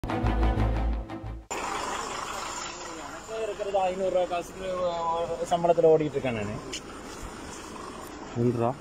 இருக்கிறது ஐநூறுரூவா காசுக்கு சம்பளத்தில் ஓடிட்டு இருக்கேன் நான் சொல்றா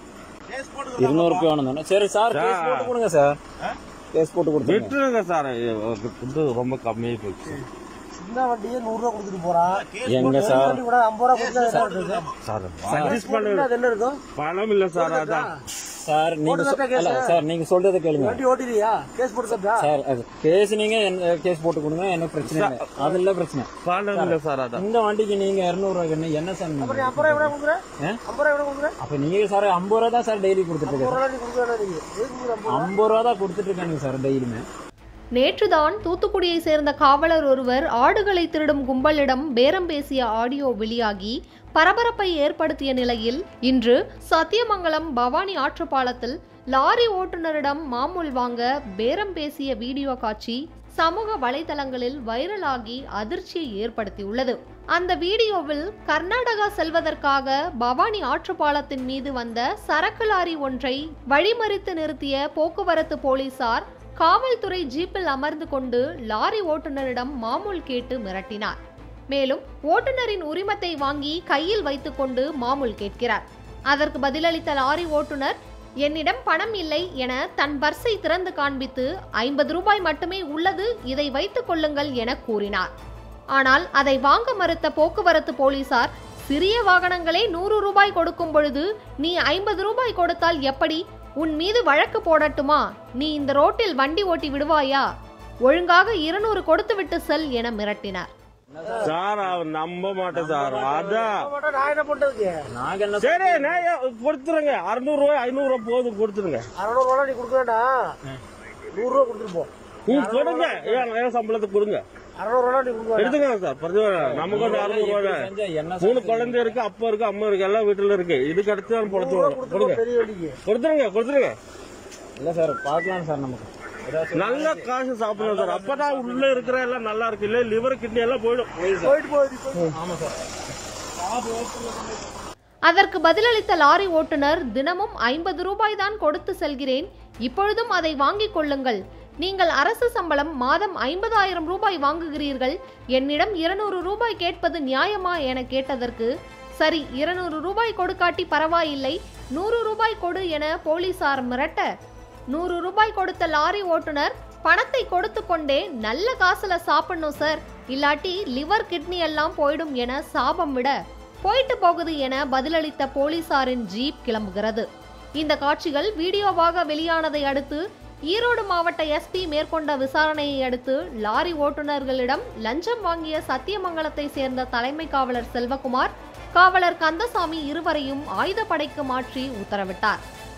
இருநூறு ரூபாய் வேணும் சரி சார் கேஸ் போட்டு கொடுங்க சார் கேஸ் போட்டு கொடுத்துருங்க விட்டுருங்க சார் ஃபுட்டு ரொம்ப கம்மியாகி போயிடுச்சு சின்ன வண்டியே நூறு ரூபா கொடுத்துட்டு போறான் எங்க சார் வண்டி கூட ஐம்பது ரூபா கொடுத்தா என்ன இருக்கு சார் சஜஸ்ட் பண்ண அது என்ன இருக்கும் பணம் இல்லை சார் அதான் சார் நீங்க சொ- அல்ல சார் நீங்க சொல்றதை கேளுங்க வண்டி ஓட்டிறியா கேஸ் போட்டுக்கா சார் அது கேஸ் நீங்க என்ன- கேஸ் போட்டு கொடுங்க எனக்கு பிரச்சனை இல்லை அதுல பிரச்சனை பணம் இல்லை சார் அதான் இந்த வண்டிக்கு நீங்க இருநூறுவா என்ன என்ன சார் நீங்க? ஐம்பது ரூபா எவ்வளோ கொடுக்குற ஆ? ஐம்பது ரூபா எவ்வளோ கொடுக்குற அப்ப நீங்க சார் ஐம்பது ரூபா தான் சார் டெய்லி கொடுத்துட்டு ஐம்பது இருக்கேன் ரூபா நீ கொடுக்குறா நீங்க எதுக்கு கொடுக்குற ஐம்பது ரூபா? ஐம்பது ரூபா தான் கொடுத்துட்டு இருக்காங்க சார் டெய்லியுமே நேற்றுதான் தூத்துக்குடியை சேர்ந்த காவலர் ஒருவர் ஆடுகளை திருடும் கும்பலிடம் பேரம் பேசிய ஆடியோ வெளியாகி பரபரப்பை ஏற்படுத்திய நிலையில் இன்று சத்தியமங்கலம் பவானி ஆற்றுப்பாலத்தில் லாரி ஓட்டுநரிடம் மாமூல் வாங்க பேரம் பேசிய வீடியோ காட்சி சமூக வலைதளங்களில் வைரலாகி அதிர்ச்சியை ஏற்படுத்தியுள்ளது அந்த வீடியோவில் கர்நாடகா செல்வதற்காக பவானி ஆற்றுப்பாலத்தின் மீது வந்த சரக்கு லாரி ஒன்றை வழிமறித்து நிறுத்திய போக்குவரத்து போலீசார் காவல்துறை ஜீப்பில் அமர்ந்து கொண்டு லாரி ஓட்டுநரிடம் மாமூல் கேட்டு மிரட்டினார் மேலும் ஓட்டுநரின் உரிமத்தை வாங்கி கையில் வைத்துக்கொண்டு மாமூல் கேட்கிறார் அதற்கு பதிலளித்த லாரி ஓட்டுநர் என்னிடம் பணம் இல்லை என தன் பர்ஸை திறந்து காண்பித்து ஐம்பது ரூபாய் மட்டுமே உள்ளது இதை வைத்துக் கொள்ளுங்கள் என கூறினார் ஆனால் அதை வாங்க மறுத்த போக்குவரத்து போலீசார் சிறிய வாகனங்களே நூறு ரூபாய் கொடுக்கும் பொழுது நீ ஐம்பது ரூபாய் கொடுத்தால் எப்படி உன் மீது வழக்கு போடட்டுமா நீ இந்த ரோட்டில் வண்டி ஓட்டி விடுவாயா ஒழுங்காக இருநூறு கொடுத்துவிட்டு செல் என மிரட்டினார் சார் அவன் நம்ப மாட்டேன் சார் அதான் ஐம்பது ரூபா நான் என்ன பண்றதுக்கு நாங்க என்ன சரி நான் ஏன் கொடுத்துருங்க அறுநூறு ரூபாய் ஐநூறு ரூபாய் போதும் கொடுத்துருங்க அறுநூறு ரூபா நீ கொடுக்க வேண்டாம் நூறு ரூபா கொடுத்துட்டு போ நீ கொடுங்க ஏன் ஏன் சம்பளத்தை கொடுங்க அறுநூறு ரூபா நீ கொடுக்க வேண்டாம் எடுத்துக்கங்க சார் பிரச்சனை இல்லை. நமக்கு வந்து அறுநூறு ரூபாய் தான். செஞ்சா என்ன மூணு குழந்தை இருக்கு அப்பா இருக்கு அம்மா இருக்கு எல்லாம் வீட்டுல இருக்கு இதுக்கு அடுத்து தான் பொழைச்சு நூறு ரூபா வரும். கொடுத்துட்டு கொடுங்க போ பெரிய வண்டிக்கு கொடுத்துருங்க கொடுத்துருங்க இல்ல சார் பார்க்கலாம் சார் நமக்கு ஏதாச்சும் நல்ல காசு சாப்பிடணும் சார் அப்பதான் உள்ள இருக்கிற எல்லாம் நல்லா இருக்கு இல்ல லிவர் கிட்னி எல்லாம் போயிடும் போயிட்டு போகுது இப்போ ஆமா சார் அதற்கு பதிலளித்த லாரி ஓட்டுநர் தினமும் ஐம்பது ரூபாய் தான் கொடுத்து செல்கிறேன் இப்பொழுதும் அதை வாங்கிக் கொள்ளுங்கள் நீங்கள் அரசு சம்பளம் மாதம் ஐம்பதாயிரம் ரூபாய் வாங்குகிறீர்கள் என்னிடம் இருநூறு ரூபாய் கேட்பது நியாயமா என கேட்டதற்கு சரி இருநூறு ரூபாய் கொடுக்காட்டி பரவாயில்லை நூறு ரூபாய் கொடு என போலீசார் மிரட்ட நூறு ரூபாய் கொடுத்த லாரி ஓட்டுநர் பணத்தை கொடுத்து கொண்டே நல்ல காசுல சாப்பிடணும் சார் இல்லாட்டி லிவர் கிட்னி எல்லாம் போயிடும் என சாபம் விட போயிட்டு போகுது என பதிலளித்த போலீசாரின் ஜீப் கிளம்புகிறது இந்த காட்சிகள் வீடியோவாக வெளியானதை அடுத்து ஈரோடு மாவட்ட எஸ்பி மேற்கொண்ட விசாரணையை அடுத்து லாரி ஓட்டுநர்களிடம் லஞ்சம் வாங்கிய சத்தியமங்கலத்தை சேர்ந்த தலைமை காவலர் செல்வகுமார் காவலர் கந்தசாமி இருவரையும் ஆயுதப்படைக்கு மாற்றி உத்தரவிட்டார்